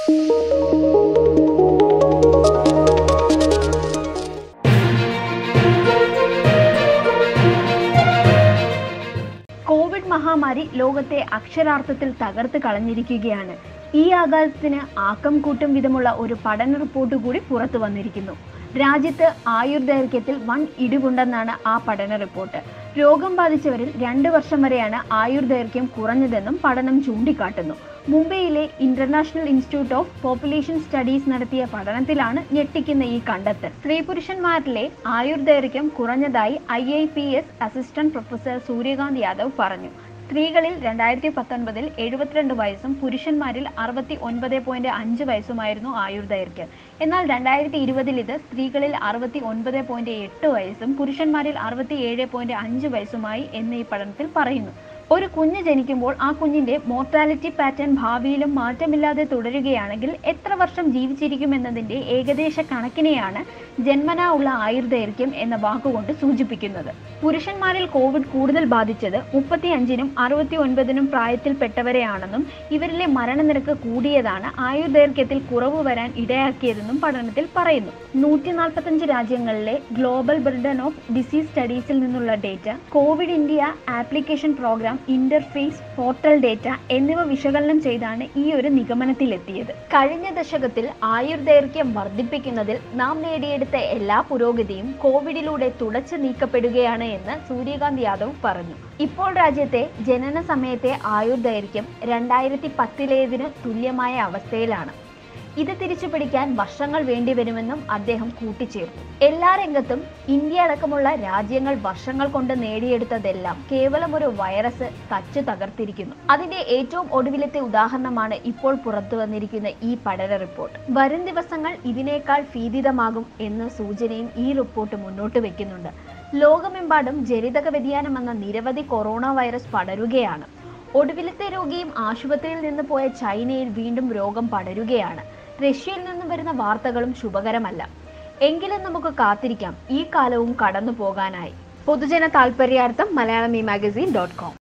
Covid മഹാമാരി ലോകത്തെ അക്ഷരാർത്ഥത്തിൽ തകർത്ത് കളഞ്ഞിരിക്കുകയാണ് ഈ ആഘാതത്തിന് ആക്കം കൂട്ടും വിധമുള്ള ഒരു പഠന റിപ്പോർട്ട് കൂടി പുറത്തു വന്നിരിക്കുന്നു രാജ്യത്ത് ആയുർദൈർഘ്യത്തിൽ വൻ ഇടിവുണ്ടെന്നാണ് ആ പഠന റിപ്പോർട്ട് രോഗം ബാധിച്ചവരിൽ രണ്ട് വർഷം വരെയാണ് ആയുർദൈർഘ്യം കുറഞ്ഞതെന്നും പഠനം ചൂണ്ടിക്കാട്ടുന്നു മുംബൈയിലെ international institute of population studies നടത്തിയ പഠനത്തിലാണ് ഞെട്ടിക്കുന്ന ഈ കണ്ടെത്തൽ സ്ത്രീ പുരുഷന്മാരിലെ ആയുർദൈർഘ്യം കുറഞ്ഞതായി I I P S assistant professor Suryakant Yadav പറഞ്ഞു സ്ത്രീകളിൽ രണ്ടായിരത്തി പത്തൊൻപതിൽ എഴുപത്തിരണ്ട് വയസ്സും പുരുഷന്മാരിൽ അറുപത്തി ഒൻപത് പോയിന്റ് അഞ്ച് വയസ്സുമായിരുന്നു ആയുർദൈർഘ്യം എന്നാൽ രണ്ടായിരത്തി ഇരുപതിൽ ഇത് സ്ത്രീകളിൽ അറുപത്തി ഒൻപത് പോയിന്റ് എട്ട് വയസ്സും പുരുഷന്മാരിൽ അറുപത്തി ഏഴ് പോയിന്റ് അഞ്ച് വയസ്സുമായി എന്ന് ഈ പഠനത്തിൽ പറയുന്നു ഒരു കുഞ്ഞ് ജനിക്കുമ്പോൾ ആ കുഞ്ഞിന്റെ മോർട്ടാലിറ്റി പാറ്റേൺ ഭാവിയിലും മാറ്റമില്ലാതെ തുടരുകയാണെങ്കിൽ എത്ര വർഷം ജീവിച്ചിരിക്കുമെന്നതിന്റെ ഏകദേശ കണക്കിനെയാണ് ജന്മനാ ഉള്ള ആയുർദൈർഘ്യം എന്ന വാക്കുകൊണ്ട് സൂചിപ്പിക്കുന്നത് പുരുഷന്മാരിൽ കോവിഡ് കൂടുതൽ ബാധിച്ചത് മുപ്പത്തി അഞ്ചിനും അറുപത്തി ഒൻപതിനും പ്രായത്തിൽപ്പെട്ടവരെയാണെന്നും ഇവരിലെ മരണനിരക്ക് കൂടിയതാണ് ആയുർദൈർഘ്യത്തിൽ കുറവ് വരാൻ ഇടയാക്കിയതെന്നും പഠനത്തിൽ പറയുന്നു നൂറ്റി നാൽപ്പത്തഞ്ച് രാജ്യങ്ങളിലെ ഗ്ലോബൽ ബർഡൻ ഓഫ് ഡിസീസ് സ്റ്റഡീസിൽ നിന്നുള്ള data Covid India application program interface portal data എന്നിവ വിശകലനം ചെയ്താണ് ഈ ഒരു നിഗമനത്തിലെത്തിയത് കഴിഞ്ഞ ദശകത്തിൽ ആയുർദൈർഘ്യം വർദ്ധിപ്പിക്കുന്നതിൽ നാം നേടിയെടുത്ത എല്ലാ പുരോഗതിയും കോവിഡിലൂടെ തുടച്ചു നീക്കപ്പെടുകയാണ് എന്ന് സൂര്യകാന്ത് യാദവ് പറഞ്ഞു ഇപ്പോൾ രാജ്യത്തെ ജനന സമയത്തെ ആയുർദൈർഘ്യം രണ്ടായിരത്തി പത്തിലേതിന് തുല്യമായ അവസ്ഥയിലാണ് ഇത് തിരിച്ചു പിടിക്കാൻ വർഷങ്ങൾ വേണ്ടിവരുമെന്നും അദ്ദേഹം കൂട്ടിച്ചേർത്തു എല്ലാ രംഗത്തും ഇന്ത്യ അടക്കമുള്ള രാജ്യങ്ങൾ വർഷങ്ങൾ കൊണ്ട് നേടിയെടുത്തതെല്ലാം കേവലം ഒരു വൈറസ് തച്ചു തകർത്തിരിക്കുന്നു അതിന്റെ ഏറ്റവും ഒടുവിലത്തെ ഉദാഹരണമാണ് ഇപ്പോൾ പുറത്തു വന്നിരിക്കുന്ന ഈ പഠന റിപ്പോർട്ട് വരും ദിവസങ്ങൾ ഇതിനേക്കാൾ ഭീതിതമാകും എന്ന സൂചനയും ഈ റിപ്പോർട്ട് മുന്നോട്ട് വെക്കുന്നുണ്ട് ലോകമെമ്പാടും ജനിതക വ്യതിയാനം എന്ന നിരവധി കൊറോണ വൈറസ് പടരുകയാണ് ഒടുവിലത്തെ രോഗിയും ആശുപത്രിയിൽ നിന്ന് പോയ ചൈനയിൽ വീണ്ടും രോഗം പടരുകയാണ് റഷ്യയിൽ നിന്നും വരുന്ന വാർത്തകളും ശുഭകരമല്ല എങ്കിലും നമുക്ക് കാത്തിരിക്കാം ഈ കാലവും കടന്നു പോകാനായി പൊതുജന താൽപര്യാർത്ഥം മലയാളം ഈ മാഗസീൻ ഡോട്ട് കോം